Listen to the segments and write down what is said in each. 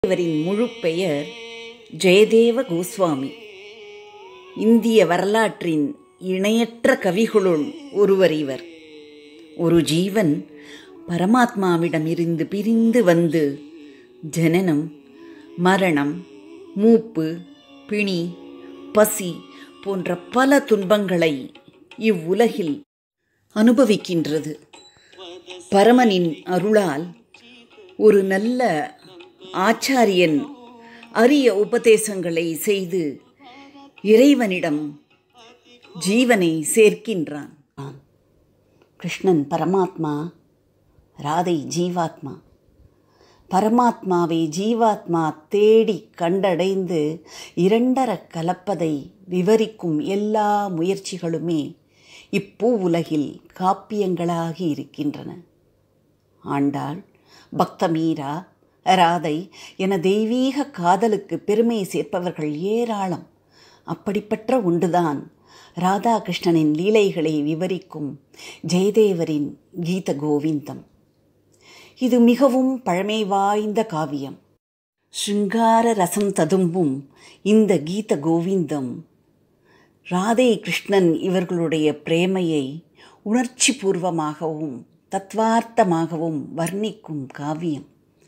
இவரின் முழு பெயர் ஜெயதேவ கோஸ்வாமி இந்திய வரலாற்றின் இணையற்ற கவிகளுள் ஒருவர் இவர் ஒரு ஜீவன் பரமாத்மாவிடமிருந்து பிரிந்து வந்து ஜனனம் மரணம் மூப்பு பிணி பசி போன்ற பல துன்பங்களை இவ்வுலகில் அனுபவிக்கின்றது பரமனின் அருளால் ஒரு நல்ல ஆச்சாரியன் அரிய உபதேசங்களை செய்து இறைவனிடம் ஜீவனை சேர்க்கின்றான் கிருஷ்ணன் பரமாத்மா ராதை ஜீவாத்மா பரமாத்மாவை ஜீவாத்மா தேடி கண்டடைந்து இரண்டர கலப்பதை விவரிக்கும் எல்லா முயற்சிகளுமே இப்பூ உலகில் காப்பியங்களாகி இருக்கின்றன ஆண்டாள் பக்தமீரா ராதை என தெய்வீக காதலுக்கு பெருமை சேர்ப்பவர்கள் ஏராளம் அப்படிப்பட்ட ஒன்றுதான் ராதாகிருஷ்ணனின் லீலைகளை விவரிக்கும் ஜெயதேவரின் கீத கோவிந்தம் இது மிகவும் பழமை வாய்ந்த காவியம் ஸ்ருங்கார ரசம் ததும்பும் இந்த கீத கோவிந்தம் ராதே கிருஷ்ணன் இவர்களுடைய பிரேமையை உணர்ச்சி பூர்வமாகவும் தத்வார்த்தமாகவும் வர்ணிக்கும் காவியம்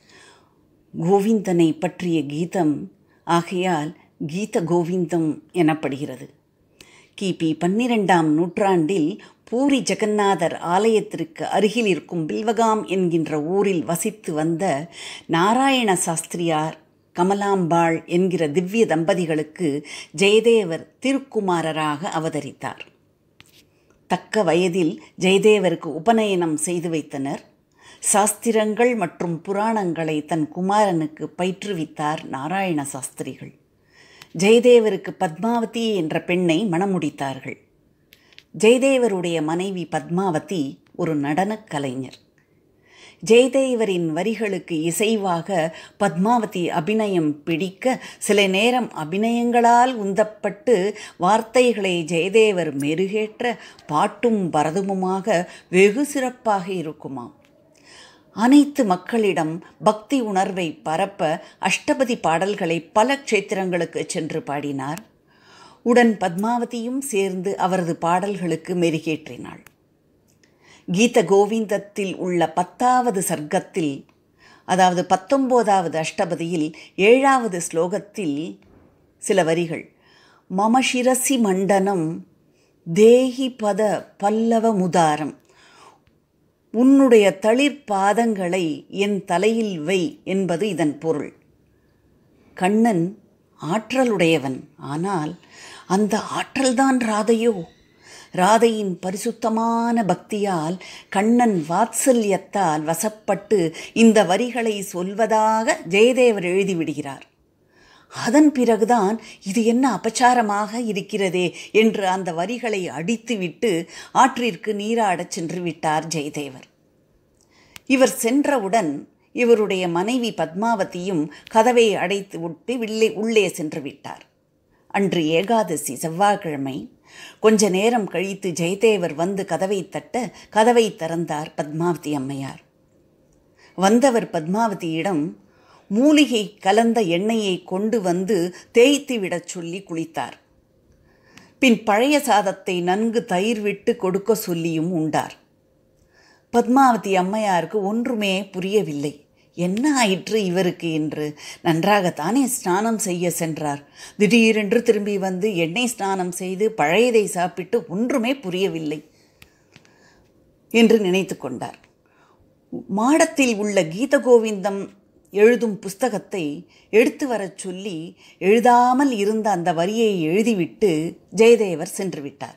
கோவிந்தனை பற்றிய கீதம் ஆகையால் கீத கோவிந்தம் எனப்படுகிறது கிபி பன்னிரெண்டாம் நூற்றாண்டில் பூரி ஜெகநாதர் ஆலயத்திற்கு அருகில் இருக்கும் பில்வகாம் என்கின்ற ஊரில் வசித்து வந்த நாராயண சாஸ்திரியார் கமலாம்பாள் என்கிற திவ்ய தம்பதிகளுக்கு ஜெயதேவர் திருக்குமாரராக அவதரித்தார் தக்க வயதில் ஜெயதேவருக்கு உபநயனம் செய்து வைத்தனர் சாஸ்திரங்கள் மற்றும் புராணங்களை தன் குமாரனுக்கு பயிற்றுவித்தார் நாராயண சாஸ்திரிகள் ஜெயதேவருக்கு பத்மாவதி என்ற பெண்ணை மணமுடித்தார்கள் ஜெயதேவருடைய மனைவி பத்மாவதி ஒரு நடனக் கலைஞர் ஜெயதேவரின் வரிகளுக்கு இசைவாக பத்மாவதி அபிநயம் பிடிக்க சில நேரம் அபிநயங்களால் உந்தப்பட்டு வார்த்தைகளை ஜெயதேவர் மெருகேற்ற பாட்டும் பரதமுமாக வெகு சிறப்பாக இருக்குமாம் அனைத்து மக்களிடம் பக்தி உணர்வை பரப்ப அஷ்டபதி பாடல்களை பல க்ஷேத்திரங்களுக்கு சென்று பாடினார் உடன் பத்மாவதியும் சேர்ந்து அவரது பாடல்களுக்கு மெருகேற்றினாள் கீத கோவிந்தத்தில் உள்ள பத்தாவது சர்க்கத்தில் அதாவது பத்தொம்போதாவது அஷ்டபதியில் ஏழாவது ஸ்லோகத்தில் சில வரிகள் மம சிரசி மண்டனம் தேஹி பத பல்லவ முதாரம் உன்னுடைய தளிர் பாதங்களை என் தலையில் வை என்பது இதன் பொருள் கண்ணன் ஆற்றலுடையவன் ஆனால் அந்த ஆற்றல்தான் ராதையோ ராதையின் பரிசுத்தமான பக்தியால் கண்ணன் வாத்சல்யத்தால் வசப்பட்டு இந்த வரிகளை சொல்வதாக ஜெயதேவர் எழுதிவிடுகிறார் அதன் பிறகுதான் இது என்ன அபச்சாரமாக இருக்கிறதே என்று அந்த வரிகளை அடித்துவிட்டு ஆற்றிற்கு நீராடச் சென்று விட்டார் ஜெயதேவர் இவர் சென்றவுடன் இவருடைய மனைவி பத்மாவதியும் கதவை அடைத்து விட்டு உள்ளே உள்ளே சென்று விட்டார் அன்று ஏகாதசி செவ்வாய்க்கிழமை கொஞ்ச நேரம் கழித்து ஜெயதேவர் வந்து கதவை தட்ட கதவை திறந்தார் பத்மாவதி அம்மையார் வந்தவர் பத்மாவதியிடம் மூலிகை கலந்த எண்ணெயை கொண்டு வந்து தேய்த்து விடச் சொல்லி குளித்தார் பின் பழைய சாதத்தை நன்கு தயிர் விட்டு கொடுக்க சொல்லியும் உண்டார் பத்மாவதி அம்மையாருக்கு ஒன்றுமே புரியவில்லை என்ன ஆயிற்று இவருக்கு என்று நன்றாகத்தானே ஸ்நானம் செய்ய சென்றார் திடீரென்று திரும்பி வந்து எண்ணெய் ஸ்நானம் செய்து பழையதை சாப்பிட்டு ஒன்றுமே புரியவில்லை என்று நினைத்து கொண்டார் மாடத்தில் உள்ள கீத கோவிந்தம் எழுதும் புஸ்தகத்தை எடுத்து வரச் சொல்லி எழுதாமல் இருந்த அந்த வரியை எழுதிவிட்டு ஜெயதேவர் சென்று விட்டார்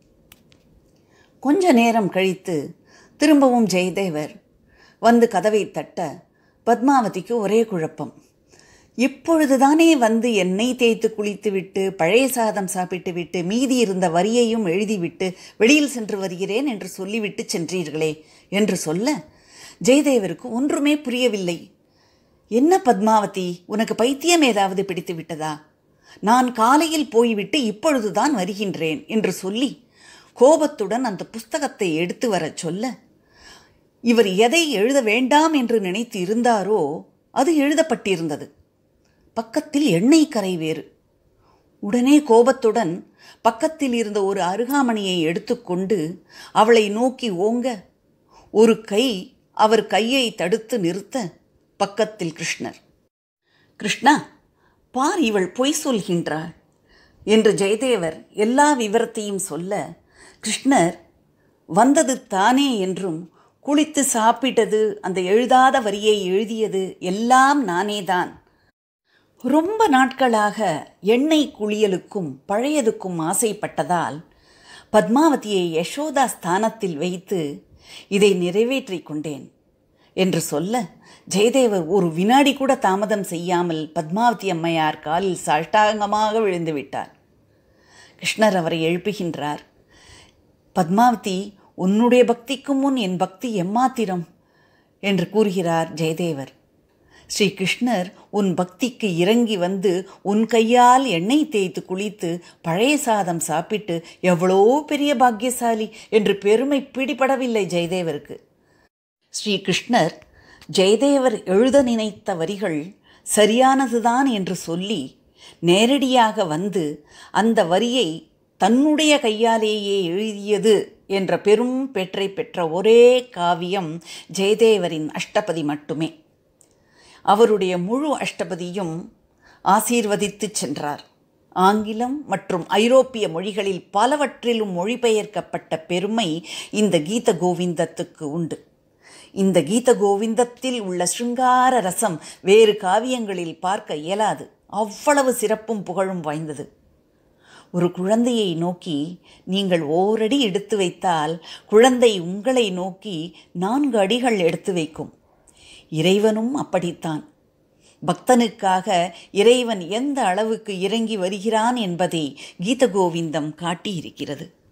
கொஞ்ச நேரம் கழித்து திரும்பவும் ஜெயதேவர் வந்து கதவை தட்ட பத்மாவதிக்கு ஒரே குழப்பம் இப்பொழுதுதானே வந்து எண்ணெய் தேய்த்து குளித்துவிட்டு பழைய சாதம் சாப்பிட்டு விட்டு மீதி இருந்த வரியையும் எழுதிவிட்டு வெளியில் சென்று வருகிறேன் என்று சொல்லிவிட்டு சென்றீர்களே என்று சொல்ல ஜெயதேவருக்கு ஒன்றுமே புரியவில்லை என்ன பத்மாவதி உனக்கு பைத்தியம் ஏதாவது பிடித்து விட்டதா நான் காலையில் போய்விட்டு இப்பொழுதுதான் வருகின்றேன் என்று சொல்லி கோபத்துடன் அந்த புஸ்தகத்தை எடுத்து வரச் சொல்ல இவர் எதை எழுத வேண்டாம் என்று நினைத்து இருந்தாரோ அது எழுதப்பட்டிருந்தது பக்கத்தில் எண்ணெய் கரை வேறு உடனே கோபத்துடன் பக்கத்தில் இருந்த ஒரு அருகாமணியை எடுத்துக்கொண்டு அவளை நோக்கி ஓங்க ஒரு கை அவர் கையை தடுத்து நிறுத்த பக்கத்தில் கிருஷ்ணர் கிருஷ்ணா பார் இவள் பொய் சொல்கின்றாள் என்று ஜெயதேவர் எல்லா விவரத்தையும் சொல்ல கிருஷ்ணர் வந்தது தானே என்றும் குளித்து சாப்பிட்டது அந்த எழுதாத வரியை எழுதியது எல்லாம் நானேதான் ரொம்ப நாட்களாக எண்ணெய் குளியலுக்கும் பழையதுக்கும் ஆசைப்பட்டதால் பத்மாவதியை யசோதா ஸ்தானத்தில் வைத்து இதை நிறைவேற்றிக் கொண்டேன் என்று சொல்ல ஜெயதேவர் ஒரு வினாடி கூட தாமதம் செய்யாமல் பத்மாவதி அம்மையார் காலில் சாஷ்டாங்கமாக விழுந்து விட்டார் கிருஷ்ணர் அவரை எழுப்புகின்றார் பத்மாவதி உன்னுடைய பக்திக்கும் முன் என் பக்தி எம்மாத்திரம் என்று கூறுகிறார் ஜெயதேவர் ஸ்ரீ கிருஷ்ணர் உன் பக்திக்கு இறங்கி வந்து உன் கையால் எண்ணெய் தேய்த்து குளித்து பழைய சாதம் சாப்பிட்டு எவ்வளோ பெரிய பாக்கியசாலி என்று பெருமை பிடிபடவில்லை ஜெயதேவருக்கு ஸ்ரீ கிருஷ்ணர் ஜெயதேவர் எழுத நினைத்த வரிகள் சரியானதுதான் என்று சொல்லி நேரடியாக வந்து அந்த வரியை தன்னுடைய கையாலேயே எழுதியது என்ற பெரும் பெற்றை பெற்ற ஒரே காவியம் ஜெயதேவரின் அஷ்டபதி மட்டுமே அவருடைய முழு அஷ்டபதியும் ஆசீர்வதித்து சென்றார் ஆங்கிலம் மற்றும் ஐரோப்பிய மொழிகளில் பலவற்றிலும் மொழிபெயர்க்கப்பட்ட பெருமை இந்த கீத கோவிந்தத்துக்கு உண்டு இந்த கீத கோவிந்தத்தில் உள்ள சிருங்கார ரசம் வேறு காவியங்களில் பார்க்க இயலாது அவ்வளவு சிறப்பும் புகழும் வாய்ந்தது ஒரு குழந்தையை நோக்கி நீங்கள் ஓரடி எடுத்து வைத்தால் குழந்தை உங்களை நோக்கி நான்கு அடிகள் எடுத்து வைக்கும் இறைவனும் அப்படித்தான் பக்தனுக்காக இறைவன் எந்த அளவுக்கு இறங்கி வருகிறான் என்பதை கீத கோவிந்தம் காட்டியிருக்கிறது